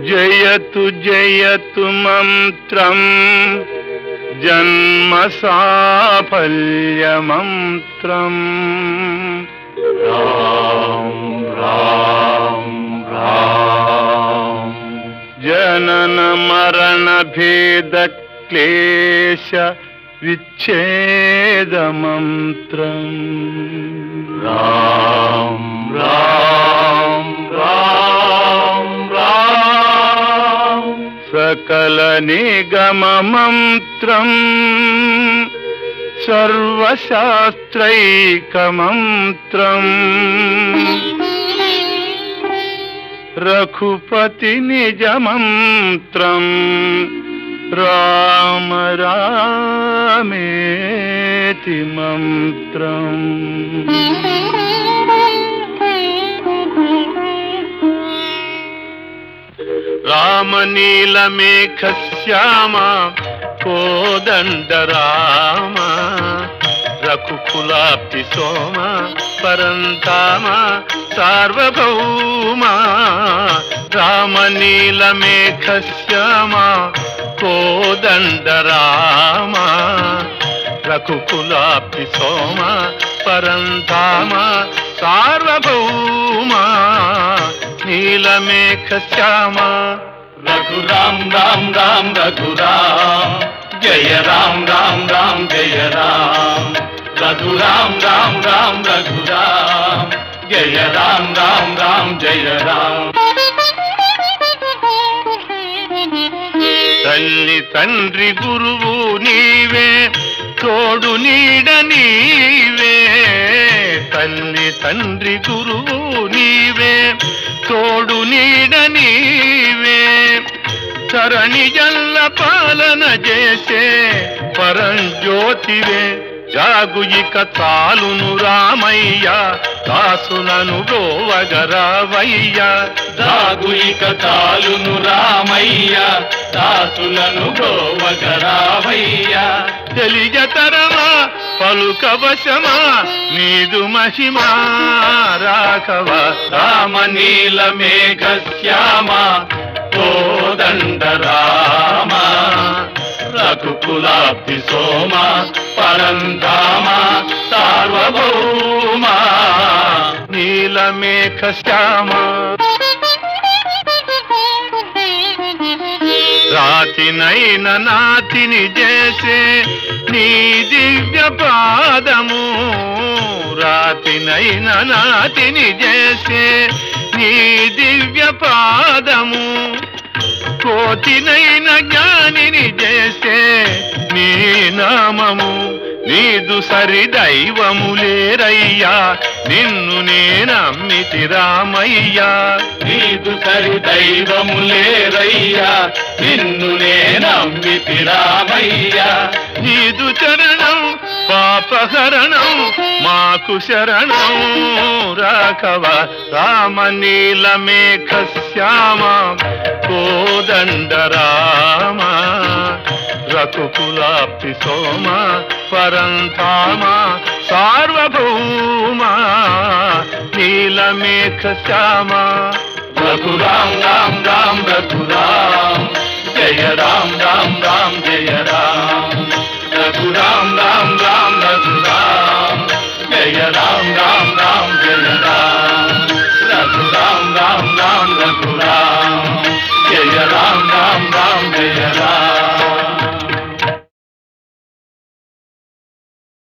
జయతు జయతు మంత్రం జన్మ సాఫల్య మంత్రం రామ్ రామ్ రామ్ జనన మరణ భేద క్లేశ విచ్ఛేద మంత్రం రామ్ రామ్ రామ్ రామ్ సకల నిగమ మంత్రం సర్వశాస్త్రైక మంత్రం రఘుపతి నిజ మంత్రం రామ రామేతి మంత్రం రామనీలమేఘ శ్యామ కోదండ రామ రఘుకులాప్తి సోమ పరంతామ సార్వభౌమ రామనీలమేఘ శ్యామ కోదండ రామ రఘుకులాప్తి సోమ పరంధామ సార్వభౌమ నీలమేఘ శ్యామ రఘురామ్ రామ్ రామ్ రఘురామ్ జయ రామ్ రామ్ రామ్ జయ రామ్ రఘురామ్ రామ్ రామ్ రఘురామ్ జయ రామ్ రామ్ రామ్ జయ రామ్ తల్లి తండ్రి గురువు నీవే తోడు నీడ నీవే తల్లి తండ్రి గురువు నీవే తోడు నీడ నీవే చరణి జల్ల పాలన చేసే పరంజ్యోతివే జాగు ఇక తాలును రామయ్య దాసులను గోవగరావయ్య దాగు ఇక తాలును రామయ్య దాసులను గోవగరావయ్య తెలియతరమా పలుకవశమా నీదు మహిమా రాఘవ రామ నీల మేఘ శ్యామ కోదండ రామ రఘుకులాబ్ది సోమ పరంధామ సార్వభౌమ నీలమేఘ శ్యామ రాతినైన నాతిని చేసే నీ దివ్య పాదము రాతినైన నాతిని చేసే నీ దివ్య పాదము కోతినైన జ్ఞానిని చేసే నీ నామము నీదు సరి దైవము లేరయ్యా నిన్ను నేనమ్మితి రామయ్యా నీదు సరి దైవము లేరయ్యా నిన్ను నేనమ్మితి రామయ్యా నీదు చరణం పాపహరణం మాకు శరణం రాఘవ రామ నీలమేఘ శ్యామ కోదండ రామ రఘుకులాప్తి సోమ పరంధామ సార్వభౌమ నీలమేఘ శ్యామ రఘురామ్ రామ్ రామ్ రఘురామ్ జయ రామ్ రామ్ రామ్ జయ రామ్ రఘురామ్ రామ్ రామ్ రఘురామ్ జయ రామ్ రామ్ రామ్ జయ రామ్ రఘురామ్ రామ్ రామ్ రఘురామ్ జయ రామ్ రామ్ రామ్ జయ రామ్